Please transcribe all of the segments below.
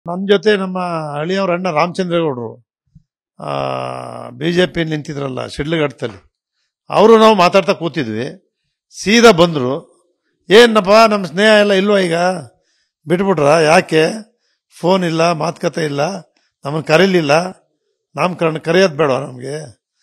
ನನ್ನ ಜೊತೆ ನಮ್ಮ ಅಳಿಯವ್ರ ಅಣ್ಣ ರಾಮಚಂದ್ರೇಗೌಡರು ಬಿ ಜೆ ಪಿ ನಿಂತಿದ್ರಲ್ಲ ಶಿಡ್ಲಘಟ್ಟದಲ್ಲಿ ಅವರು ನಾವು ಮಾತಾಡ್ತಾ ಕೂತಿದ್ವಿ ಸೀದಾ ಬಂದರು ಏನಪ್ಪ ನಮ್ಮ ಸ್ನೇಹ ಎಲ್ಲ ಇಲ್ವಾ ಈಗ ಬಿಟ್ಬಿಟ್ರ ಯಾಕೆ ಫೋನ್ ಇಲ್ಲ ಮಾತುಕತೆ ಇಲ್ಲ ನಮ್ಮನ್ನು ಕರೀಲಿಲ್ಲ ನಾಮಕರಣ ಕರೆಯೋದು ಬೇಡ ನಮಗೆ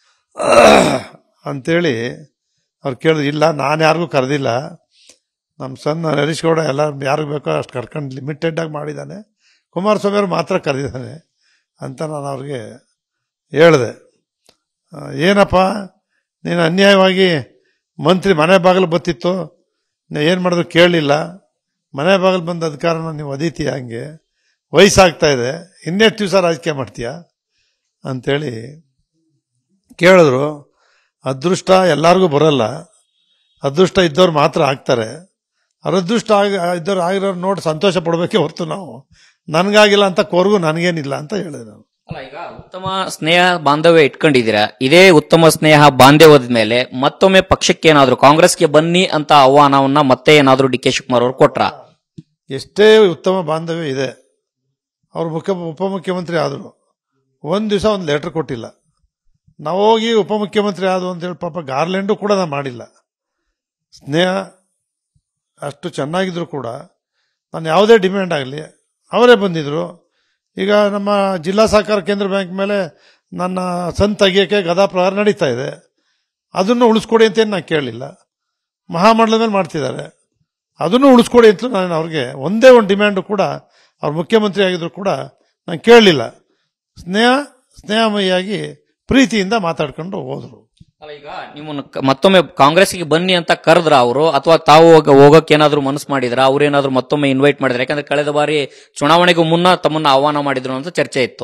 ಅಂತೇಳಿ ಅವ್ರು ಕೇಳಿದ್ರು ಇಲ್ಲ ನಾನು ಯಾರಿಗೂ ಕರೆದಿಲ್ಲ ನಮ್ಮ ಸಣ್ಣ ಹರೀಶ್ ಗೌಡ ಎಲ್ಲ ಯಾರಿಗೆ ಬೇಕೋ ಅಷ್ಟು ಕರ್ಕೊಂಡು ಲಿಮಿಟೆಡ್ ಆಗಿ ಮಾಡಿದ್ದಾನೆ ಕುಮಾರಸ್ವಾಮಿ ಅವರು ಮಾತ್ರ ಕರೆದಿದ್ದಾನೆ ಅಂತ ನಾನು ಅವ್ರಿಗೆ ಹೇಳಿದೆ ಆ, ಏನಪ್ಪ ನೀನು ಅನ್ಯಾಯವಾಗಿ ಮಂತ್ರಿ ಮನೆ ಬಾಗಿಲು ಬತ್ತಿತ್ತು ನೀ ಏನು ಮಾಡಿದ್ರು ಕೇಳಲಿಲ್ಲ ಮನೆ ಬಾಗಿಲು ಬಂದ ಅಧಿಕಾರನ ನೀವು ಒದೀತೀಯ ಹಂಗೆ ವಯಸ್ಸಾಗ್ತಾ ಇದೆ ಇನ್ನೆಷ್ಟು ದಿವಸ ರಾಜಕೀಯ ಮಾಡ್ತೀಯ ಅಂತೇಳಿ ಕೇಳಿದ್ರು ಅದೃಷ್ಟ ಎಲ್ಲರಿಗೂ ಬರಲ್ಲ ಅದೃಷ್ಟ ಇದ್ದವ್ರು ಮಾತ್ರ ಆಗ್ತಾರೆ ಅವ್ರ ಅದೃಷ್ಟ ಆಗಿ ಇದ್ದವ್ರು ಆಗಿರೋರು ನೋಡಿ ಸಂತೋಷ ಪಡಬೇಕೇ ಹೊರತು ನಾವು ನನಗಾಗಿಲ್ಲ ಅಂತ ಕೋರ್ಗೂ ನನಗೇನಿಲ್ಲ ಅಂತ ಹೇಳಿದೆ ನಾನು ಅಲ್ಲ ಈಗ ಉತ್ತಮ ಸ್ನೇಹ ಬಾಂಧವ್ಯ ಇಟ್ಕೊಂಡಿದ್ದೀರಾ ಇದೇ ಉತ್ತಮ ಸ್ನೇಹ ಬಾಂಧವ್ಯದ ಮೇಲೆ ಮತ್ತೊಮ್ಮೆ ಪಕ್ಷಕ್ಕೆ ಏನಾದ್ರು ಕಾಂಗ್ರೆಸ್ಗೆ ಬನ್ನಿ ಅಂತ ಆಹ್ವಾನವನ್ನ ಮತ್ತೆ ಏನಾದ್ರು ಡಿ ಕೆ ಶಿವಕುಮಾರ್ ಅವರು ಕೊಟ್ರ ಎಷ್ಟೇ ಉತ್ತಮ ಬಾಂಧವ್ಯ ಇದೆ ಅವ್ರು ಮುಖ್ಯ ಉಪಮುಖ್ಯಮಂತ್ರಿ ಆದರು ಒಂದು ದಿವಸ ಒಂದು ಲೆಟರ್ ಕೊಟ್ಟಿಲ್ಲ ನಾವು ಹೋಗಿ ಉಪಮುಖ್ಯಮಂತ್ರಿ ಆದವು ಅಂತೇಳಿ ಪಾಪ ಗಾರ್ಲೆಂಡು ಕೂಡ ನಾನು ಮಾಡಿಲ್ಲ ಸ್ನೇಹ ಅಷ್ಟು ಚೆನ್ನಾಗಿದ್ರು ಕೂಡ ನಾನು ಯಾವುದೇ ಡಿಮ್ಯಾಂಡ್ ಆಗಲಿ ಅವರೇ ಬಂದಿದ್ರು ಈಗ ನಮ್ಮ ಜಿಲ್ಲಾ ಸಹಕಾರ ಕೇಂದ್ರ ಬ್ಯಾಂಕ್ ಮೇಲೆ ನನ್ನ ಸನ್ ತೆಗಿಯೋಕ್ಕೆ ಗದಾ ಪ್ರಹಾರ ನಡೀತಾ ಇದೆ ಅದನ್ನು ಉಳಿಸ್ಕೊಡಿ ಅಂತ ನಾನು ಕೇಳಲಿಲ್ಲ ಮಹಾಮಂಡಲದ ಮೇಲೆ ಮಾಡ್ತಿದ್ದಾರೆ ಅದನ್ನು ಉಳಿಸ್ಕೊಡಿ ಅಂತ ನಾನು ಅವ್ರಿಗೆ ಒಂದೇ ಒಂದು ಡಿಮ್ಯಾಂಡು ಕೂಡ ಅವ್ರು ಮುಖ್ಯಮಂತ್ರಿ ಆಗಿದ್ರು ಕೂಡ ನಾನು ಕೇಳಲಿಲ್ಲ ಸ್ನೇಹ ಸ್ನೇಹಮಯಿಯಾಗಿ ಪ್ರೀತಿಯಿಂದ ಮಾತಾಡ್ಕೊಂಡು ಹೋದರು ಅಲ್ಲ ಈಗ ನಿಮ್ಮನ್ನ ಕ- ಮತ್ತೊಮ್ಮೆ ಕಾಂಗ್ರೆಸ್ಗೆ ಬನ್ನಿ ಅಂತ ಕರೆದ್ರ ಅವರು ಅಥವಾ ತಾವು ಹೋಗ- ಹೋಗಕ್ಕೆ ಏನಾದ್ರು ಮನಸ್ಸು ಮಾಡಿದ್ರ ಅವ್ರೇನಾದ್ರು ಮತ್ತೊಮ್ಮೆ ಇನ್ವೈಟ್ ಮಾಡಿದ್ರ ಯಾಕಂದ್ರೆ ಕಳೆದ ಬಾರಿ ಚುನಾವಣೆಗೂ ಮುನ್ನ ತಮ್ಮನ್ನ ಆಹ್ವಾನ ಮಾಡಿದ್ರು ಅಂತ ಚರ್ಚೆ ಇತ್ತು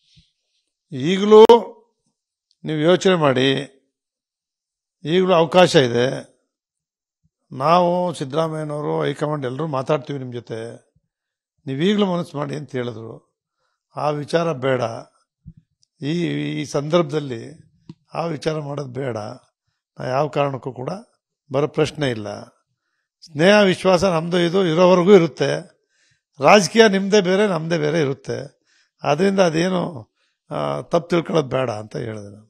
ಈಗಲೂ ನೀವು ಯೋಚನೆ ಮಾಡಿ ಈಗಲೂ ಅವಕಾಶ ಇದೆ ನಾವು ಸಿದ್ದರಾಮಯ್ಯನವರು ಹೈಕಮಾಂಡ್ ಎಲ್ಲರೂ ಮಾತಾಡ್ತೀವಿ ನಿಮ್ಮ ಜೊತೆ ನೀವು ಈಗಲೂ ಮನಸ್ಸು ಮಾಡಿ ಅಂತ ಹೇಳಿದ್ರು ಆ ವಿಚಾರ ಬೇಡ ಈ ಈ ಸಂದರ್ಭದಲ್ಲಿ ಆ ವಿಚಾರ ಮಾಡೋದು ಬೇಡ ನಾ ಯಾವ ಕಾರಣಕ್ಕೂ ಕೂಡ ಬರೋ ಪ್ರಶ್ನೆ ಇಲ್ಲ ಸ್ನೇಹ ವಿಶ್ವಾಸ ನಮ್ಮದು ಇದು ಇರೋವರೆಗೂ ಇರುತ್ತೆ ರಾಜಕೀಯ ನಿಮ್ಮದೇ ಬೇರೆ ನಮ್ಮದೇ ಬೇರೆ ಇರುತ್ತೆ ಅದರಿಂದ ಅದೇನು ತಪ್ಪು ತಿಳ್ಕೊಳ್ಳೋದು ಬೇಡ ಅಂತ ಹೇಳಿದೆ ನಾನು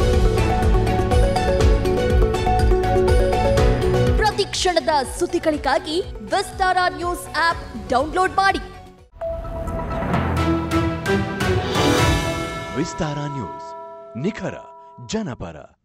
ಪ್ರತಿ ಕ್ಷಣದ ಸುದ್ದಿಗಳಿಗಾಗಿ ವಿಸ್ತಾರ ನ್ಯೂಸ್ ಆಪ್ ಡೌನ್ಲೋಡ್ ಮಾಡಿ ವಿಸ್ತಾರ ನ್ಯೂಸ್ ನಿಖರ ಜನಪರ